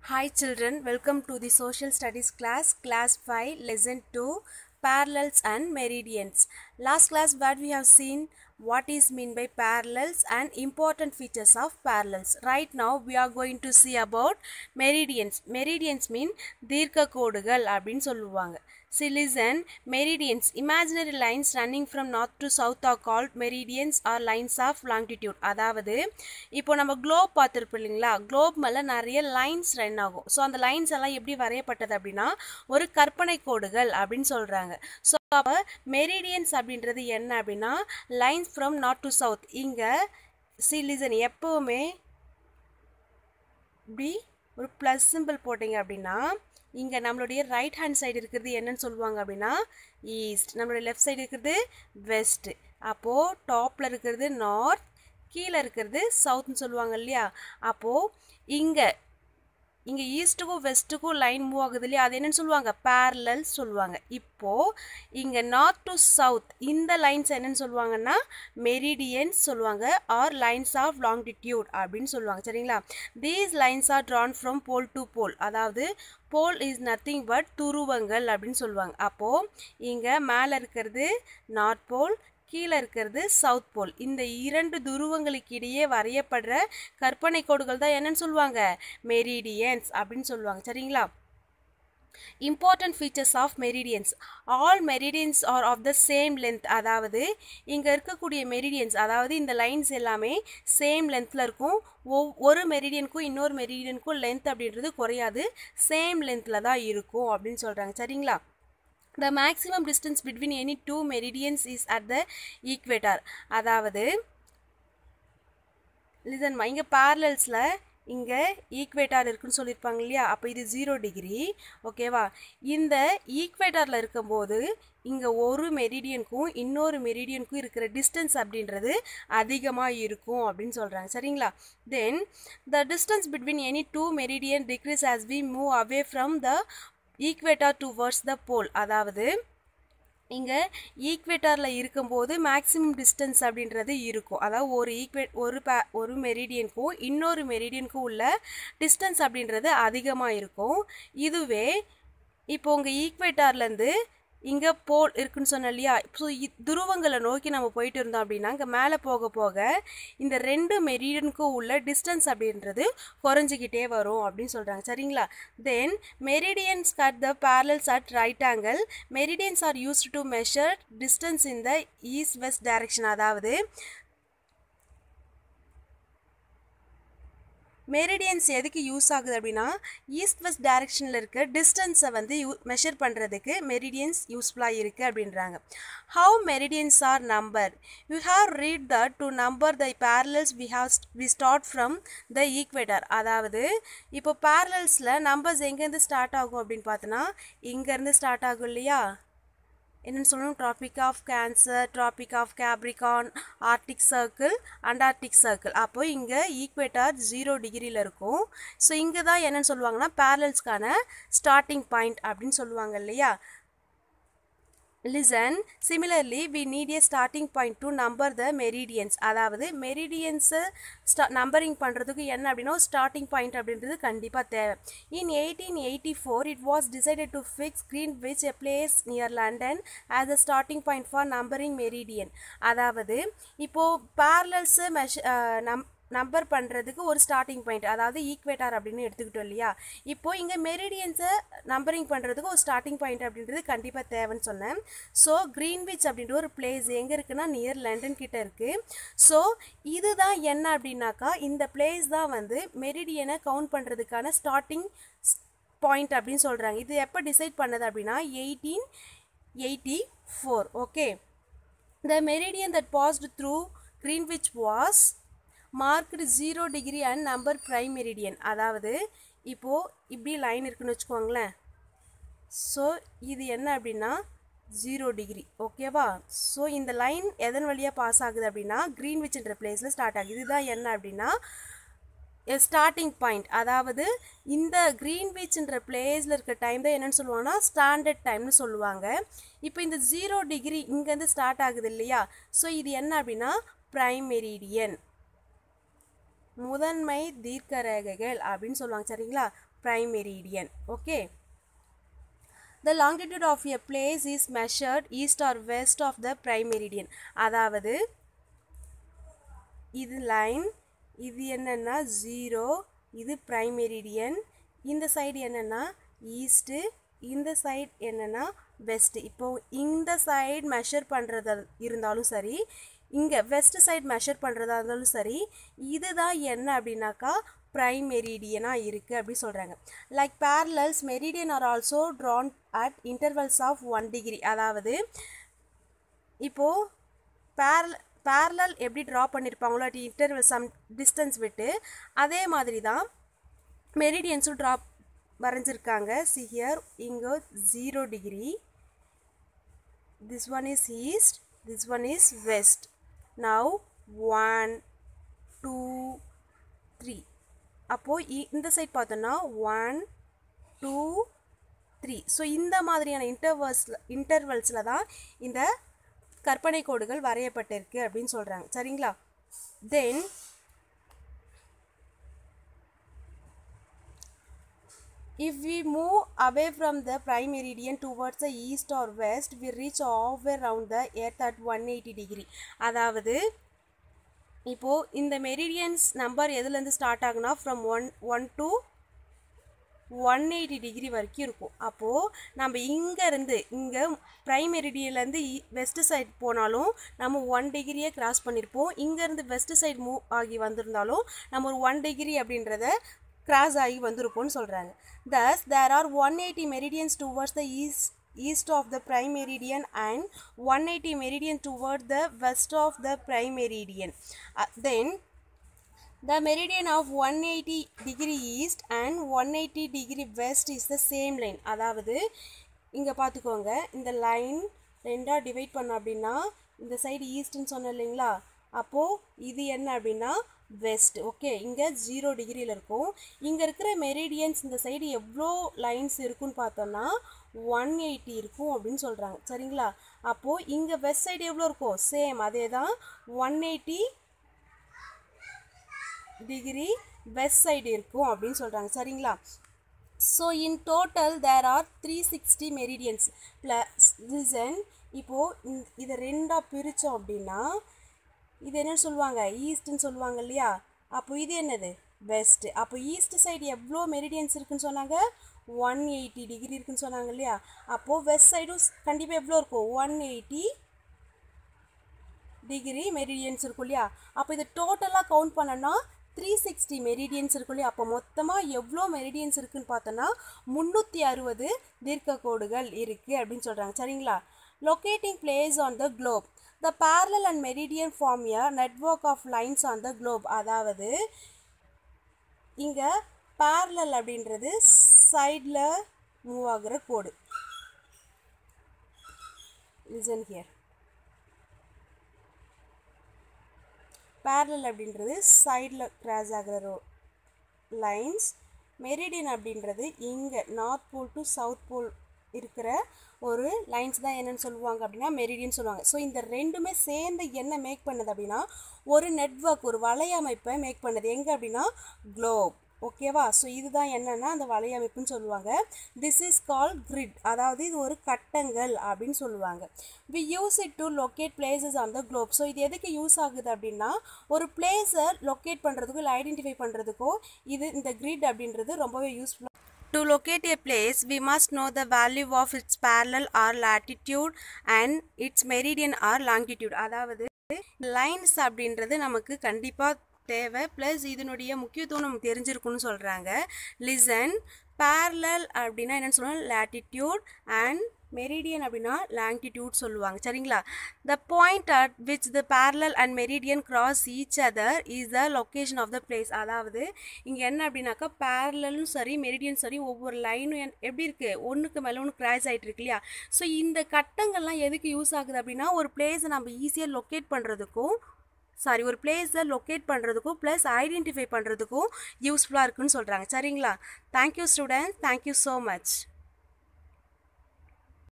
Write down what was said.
Hi children, welcome to the social studies class, class 5, lesson 2, parallels and meridians. Last class what we have seen what is mean by parallels and important features of parallels. Right now we are going to see about meridians. Meridians mean தீர்க்க கோடுகள் அப்படின்னு சொல்லுவாங்க. See listen, meridians, imaginary lines running from north to south are called meridians or lines of longitude. அதாவது இப்போ நம்ம Globe பார்த்துருப்போம் இல்லைங்களா globe மேலே நிறைய லைன்ஸ் ரன் ஆகும் ஸோ அந்த லைன்ஸ் எல்லாம் எப்படி வரையப்பட்டது அப்படின்னா ஒரு கற்பனை கோடுகள் அப்படின்னு சொல்கிறாங்க ஸோ அப்போ மெரிடியன்ஸ் அப்படின்றது என்ன அப்படின்னா lines from north to south இங்கே சி லிசன் எப்போவுமே இப்படி ஒரு ப்ளஸ் சிம்பிள் போட்டிங்க அப்படின்னா இங்கே நம்மளுடைய ரைட் ஹேண்ட் சைடு இருக்கிறது என்னன்னு சொல்லுவாங்க அப்படின்னா ஈஸ்ட் நம்மளுடைய லெஃப்ட் சைடு இருக்கிறது வெஸ்ட் அப்போது டாப்பில் இருக்கிறது நார்த் கீழே இருக்கிறது சவுத்னு சொல்லுவாங்க இல்லையா அப்போது இங்கே இங்கே ஈஸ்ட்டுக்கும் வெஸ்ட்டுக்கும் லைன் மூவ் ஆகுது இல்லையா அது என்னன்னு சொல்லுவாங்க பேரலல் சொல்லுவாங்க இப்போது இங்கே நார்த் டு சவுத் இந்த லைன்ஸ் என்னன்னு சொல்லுவாங்கன்னா மெரிடியன்ஸ் சொல்லுவாங்க ஆர் லைன்ஸ் ஆஃப் லாங்கிடியூட் அப்படின்னு சொல்லுவாங்க சரிங்களா these lines are drawn from pole to pole அதாவது போல் இஸ் நத்திங் பட் துருவங்கள் அப்படின்னு சொல்லுவாங்க அப்போது இங்கே மேலே இருக்கிறது நார்த் போல் கீழே இருக்கிறது சவுத் போல் இந்த இரண்டு துருவங்களுக்கு இடையே வரையப்படுற கற்பனை கோடுகள் தான் என்னன்னு சொல்லுவாங்க மெரிடியன்ஸ் அப்படின்னு சொல்லுவாங்க சரிங்களா important features of meridians all meridians are of the same length அதாவது இங்கே இருக்கக்கூடிய மெரிடியன்ஸ் அதாவது இந்த லைன்ஸ் எல்லாமே சேம் லென்த்தில் இருக்கும் ஒவ் ஒரு மெரிடியனுக்கும் இன்னொரு மெரிடியனுக்கும் லென்த் அப்படின்றது குறையாது சேம் லென்த்தில் தான் இருக்கும் அப்படின்னு சொல்கிறாங்க சரிங்களா the maximum distance between any two meridians is at the equator அதாவது லிசன் இங்கே பேரலல்ஸில் இங்கே ஈக்வேட்டார் இருக்குன்னு சொல்லியிருப்பாங்க இல்லையா அப்போ இது ஜீரோ டிகிரி ஓகேவா இந்த ஈக்வேட்டாரில் இருக்கும்போது இங்கே ஒரு மெரிடியனுக்கும் இன்னொரு மெரிடியனுக்கும் இருக்கிற டிஸ்டன்ஸ் அப்படின்றது அதிகமாக இருக்கும் அப்படின்னு சொல்கிறாங்க சரிங்களா then the distance between any two meridian decreases as we move away from the equator towards the pole அதாவது இங்கே ஈக்வேட்டாரில் இருக்கும்போது மேக்ஸிமம் டிஸ்டன்ஸ் அப்படின்றது இருக்கும் அதாவது ஒரு ஈக்வே ஒரு பே ஒரு மெரிடியனுக்கும் இன்னொரு மெரிடியனுக்கும் உள்ள டிஸ்டன்ஸ் அப்படின்றது அதிகமாக இருக்கும் இதுவே இப்போ உங்கள் ஈக்வேட்டார்லேருந்து இங்கே போல் இருக்குன்னு சொன்னோம் இல்லையா ஸோ துருவங்களை நோக்கி நம்ம போயிட்டு இருந்தோம் அப்படின்னா இங்கே மேலே போக போக இந்த ரெண்டு மெரிடியனுக்கும் உள்ள டிஸ்டன்ஸ் அப்படின்றது குறைஞ்சிக்கிட்டே வரும் அப்படின்னு சொல்கிறாங்க சரிங்களா then meridians cut the parallels at right angle meridians are used to measure distance in the east west direction அதாவது மெரிடியன்ஸ் எதுக்கு யூஸ் ஆகுது அப்படின்னா ஈஸ்ட் வெஸ்ட் டைரக்ஷனில் இருக்க டிஸ்டன்ஸை வந்து யூ மெஷர் பண்ணுறதுக்கு மெரிடியன்ஸ் யூஸ்ஃபுல்லாக இருக்குது அப்படின்றாங்க how meridians are number you have read the to number the parallels we have we start from the equator அதாவது இப்போ பேரலல்ஸில் நம்பர்ஸ் எங்கேருந்து ஸ்டார்ட் ஆகும் அப்படின்னு பார்த்தோன்னா இங்கேருந்து ஸ்டார்ட் ஆகும் இல்லையா என்னென்னு சொல்லணும் tropic of cancer tropic of capricorn arctic circle antarctic circle அப்போ இங்கே ஈக்வேட்டார் ஜீரோ டிகிரியில் இருக்கும் ஸோ இங்கே தான் என்னென்னு சொல்லுவாங்கன்னா பேரல்ஸ்க்கான ஸ்டார்டிங் பாயிண்ட் அப்படின்னு சொல்லுவாங்க இல்லையா listen similarly we need a starting point to number the meridians அதாவது மெரிடியன்ஸை ஸ்டா நம்பரிங் பண்ணுறதுக்கு என்ன அப்படின்னா ஸ்டார்டிங் பாயிண்ட் அப்படின்றது கண்டிப்பாக தேவை in eighteen eighty four it was decided to fix Greenwich which a place near London as a starting point for numbering meridian அதாவது இப்போது பேரலல்ஸு மெஷ நம் நம்பர் பண்ணுறதுக்கு ஒரு ஸ்டார்டிங் பாயிண்ட் அதாவது ஈக்வேட்டார் அப்படின்னு எடுத்துக்கிட்டோம் இல்லையா இப்போ இங்கே மெரிடியன்ஸை நம்பரிங் பண்ணுறதுக்கு ஒரு ஸ்டார்டிங் பாயிண்ட் அப்படின்றது கண்டிப்பாக தேவைன்னு சொன்னேன் ஸோ க்ரீன்விச் அப்படின்ற ஒரு பிளேஸ் எங்கே இருக்குன்னா நியர் லண்டன் கிட்ட இருக்குது ஸோ இதுதான் என்ன அப்படின்னாக்கா இந்த பிளேஸ் தான் வந்து மெரிடியனை கவுண்ட் பண்ணுறதுக்கான ஸ்டார்டிங் பாயிண்ட் அப்படின்னு சொல்கிறாங்க இது எப்போ டிசைட் பண்ணது அப்படின்னா eighteen eighty four okay the meridian that passed through Greenwich was marked zero degree and number prime meridian அதாவது இப்போது இப்படி லைன் இருக்குன்னு வச்சுக்கோங்களேன் ஸோ இது என்ன அப்படின்னா ஜீரோ டிகிரி ஓகேவா ஸோ இந்த லைன் எதன் வழியாக பாஸ் ஆகுது அப்படின்னா க்ரீன்விச்ன்ற பிளேஸில் ஸ்டார்ட் ஆகுது இதுதான் என்ன அப்படின்னா ஸ்டார்டிங் பாயிண்ட் அதாவது இந்த க்ரீன்விச்ன்ற பிளேஸில் இருக்க டைம் தான் என்னென்னு சொல்லுவாங்கன்னா ஸ்டாண்டர்ட் டைம்னு சொல்லுவாங்க இப்போ இந்த ஜீரோ டிகிரி இங்கேருந்து ஸ்டார்ட் ஆகுது இல்லையா ஸோ இது என்ன அப்படின்னா ப்ரைம் மெரிடியன் முதன்மை தீர்க்க ரேகைகள் அப்படின்னு சொல்லுவாங்க சரிங்களா prime meridian okay the longitude of a place is measured east or west of the prime meridian அதாவது இது லைன் இது என்னன்னா ஜீரோ இது prime meridian இந்த சைடு என்னன்னா ஈஸ்ட்டு இந்த சைடு என்னன்னா வெஸ்ட் இப்போ இந்த சைடு மெஷர் பண்ணுறதா இருந்தாலும் சரி இங்கே வெஸ்ட் சைடு மெஷர் பண்ணுறதா இருந்தாலும் சரி இதுதான் என்ன அப்படின்னாக்கா ப்ரைம் மெரிடியனாக இருக்குது அப்படி சொல்கிறாங்க like parallels meridian are also drawn at intervals of one degree அதாவது இப்போது பேரல் பேரலல் எப்படி ட்ரா பண்ணியிருப்பாங்களோ அட் இன்டர்வல் சம் டிஸ்டன்ஸ் விட்டு அதே மாதிரி தான் மெரிடியன்ஸும் ட்ரா வரைஞ்சிருக்காங்க சி ஹியர் இங்கே zero degree this one is east this one is west now one two three அப்போது இந்த சைட் பார்த்தோன்னா ஒன் டூ த்ரீ ஸோ இந்த மாதிரியான இன்டர்வல்ஸில் இன்டர்வல்ஸில் தான் இந்த கற்பனை கோடுகள் வரையப்பட்டிருக்கு அப்படின்னு சொல்கிறாங்க சரிங்களா தென் If we move away from the prime meridian towards the east or west, we reach halfway around the earth at 180 degree. அதாவது இப்போது இந்த மெரிடியன்ஸ் நம்பர் எதுலேருந்து ஸ்டார்ட் ஆகுனா from one one to one eighty degree வரைக்கும் இருக்கும் அப்போது நம்ம இங்கேருந்து இங்கே ப்ரைம் மெரிடியன்லேருந்து வெஸ்ட் சைட் போனாலும் நம்ம ஒன் டிகிரியே கிராஸ் பண்ணியிருப்போம் இங்கேருந்து வெஸ்ட் சைடு மூவ் ஆகி வந்திருந்தாலும் நம்ம ஒரு ஒன் டிகிரி அப்படின்றத கிராஸ் ஆகி வந்திருப்போம்னு சொல்கிறாங்க thus there are 180 meridians towards the east east of the prime meridian and 180 meridian toward the west of the prime meridian Uh, then the meridian of 180 degree east and 180 degree west is the same line அதாவது இங்கே பார்த்துக்கோங்க இந்த line ரெண்டாக divide பண்ண அப்படின்னா இந்த side ஈஸ்ட்னு சொன்னேன் இல்லைங்களா அப்போது இது என்ன அப்படின்னா வெஸ்ட் ஓகே இங்கே ஜீரோ டிகிரியில் இருக்கும் இங்கே இருக்கிற மெரிடியன்ஸ் இந்த சைடு எவ்வளோ லைன்ஸ் இருக்குன்னு பார்த்தோன்னா ஒன் எயிட்டி இருக்கும் அப்படின்னு சொல்கிறாங்க சரிங்களா அப்போது இங்கே வெஸ்ட் சைடு எவ்வளோ இருக்கும் சேம் அதே தான் one eighty degree west side இருக்கும் அப்படின்னு சொல்கிறாங்க சரிங்களா so in total there are three sixty meridians plus ரிசன் இப்போது இதை ரெண்டாக பிரித்தோம் அப்படின்னா இது என்னன்னு சொல்லுவாங்க ஈஸ்ட்னு சொல்லுவாங்க இல்லையா அப்போ இது என்னது வெஸ்ட் அப்போ ஈஸ்ட் சைடு எவ்வளோ மெரிடியன்ஸ் இருக்குன்னு சொன்னாங்க ஒன் எயிட்டி டிகிரி இருக்குன்னு சொன்னாங்க இல்லையா அப்போது வெஸ்ட் சைடும் கண்டிப்பாக எவ்வளோ இருக்கும் ஒன் எயிட்டி டிகிரி மெரிடியன்ஸ் இருக்கும் இல்லையா அப்போ இது டோட்டலாக கவுண்ட் பண்ணோன்னா த்ரீ சிக்ஸ்டி மெரிடியன்ஸ் இருக்கும் இல்லையா அப்போ மொத்தமாக எவ்வளோ மெரிடியன்ஸ் இருக்குன்னு பார்த்தோன்னா முந்நூற்றி அறுபது தீர்க்க கோடுகள் இருக்குது அப்படின்னு சொல்கிறாங்க சரிங்களா locating place on the globe the parallel and meridian form a network of lines on the globe அதாவது இங்கே parallel அப்படின்றது சைடில் மூவ் ஆகுற கோடு லிசன் ஹியர் parallel அப்படின்றது சைடில் கிராஸ் ஆகிற ரோ லைன்ஸ் மெரிடியன் அப்படின்றது இங்கே north pole to south pole இருக்கிற ஒரு லைன்ஸ் தான் என்னன்னு சொல்லுவாங்க அப்படின்னா மெரிடியன் சொல்லுவாங்க ஸோ இந்த ரெண்டுமே சேர்ந்து என்ன மேக் பண்ணுது அப்படின்னா ஒரு நெட்ஒர்க் ஒரு வலையமைப்பை மேக் பண்ணுது எங்கே அப்படின்னா குளோப் ஓகேவா ஸோ இதுதான் என்னன்னா அந்த வலையமைப்புன்னு சொல்லுவாங்க திஸ் இஸ் கால் கிரிட் அதாவது இது ஒரு கட்டங்கள் அப்படின்னு சொல்லுவாங்க we use it to locate places on the globe so இது எதுக்கு யூஸ் ஆகுது அப்படின்னா ஒரு பிளேஸை லொக்கேட் பண்ணுறதுக்கோ இல்லை ஐடென்டிஃபை பண்ணுறதுக்கோ இது இந்த கிரிட் அப்படின்றது ரொம்பவே யூஸ்ஃபுல்லாக To locate a place, we must know the value of its parallel or latitude and its meridian or longitude. அதாவது லைன்ஸ் அப்படின்றது நமக்கு கண்டிப்பாக தேவை ப்ளஸ் இதனுடைய முக்கியத்துவம் நமக்கு தெரிஞ்சிருக்குன்னு சொல்கிறாங்க லிசன் parallel அப்படின்னா என்னென்னு சொல்லுவாங்க latitude and மெரிடியன் அப்படின்னா லாங்கிடியூட் சொல்லுவாங்க சரிங்களா the point at which the parallel and meridian cross each other is the location of the place அதாவது இங்கே என்ன அப்படின்னாக்கா பேரலும் சரி மெரிடியன் சரி ஒவ்வொரு லைனும் என்- எப்படி இருக்குது ஒன்றுக்கு மேலே ஒன்று கிராஸ் ஆகிட்டு இருக்கு இல்லையா ஸோ இந்த கட்டங்கள்லாம் எதுக்கு யூஸ் ஆகுது அப்படின்னா ஒரு பிளேஸை நம்ம ஈஸியாக லொக்கேட் பண்ணுறதுக்கும் சாரி ஒரு பிளேஸை லொக்கேட் பண்ணுறதுக்கும் ப்ளஸ் ஐடென்டிஃபை பண்ணுறதுக்கும் யூஸ்ஃபுல்லாக இருக்குன்னு சொல்கிறாங்க சரிங்களா thank you students thank you so much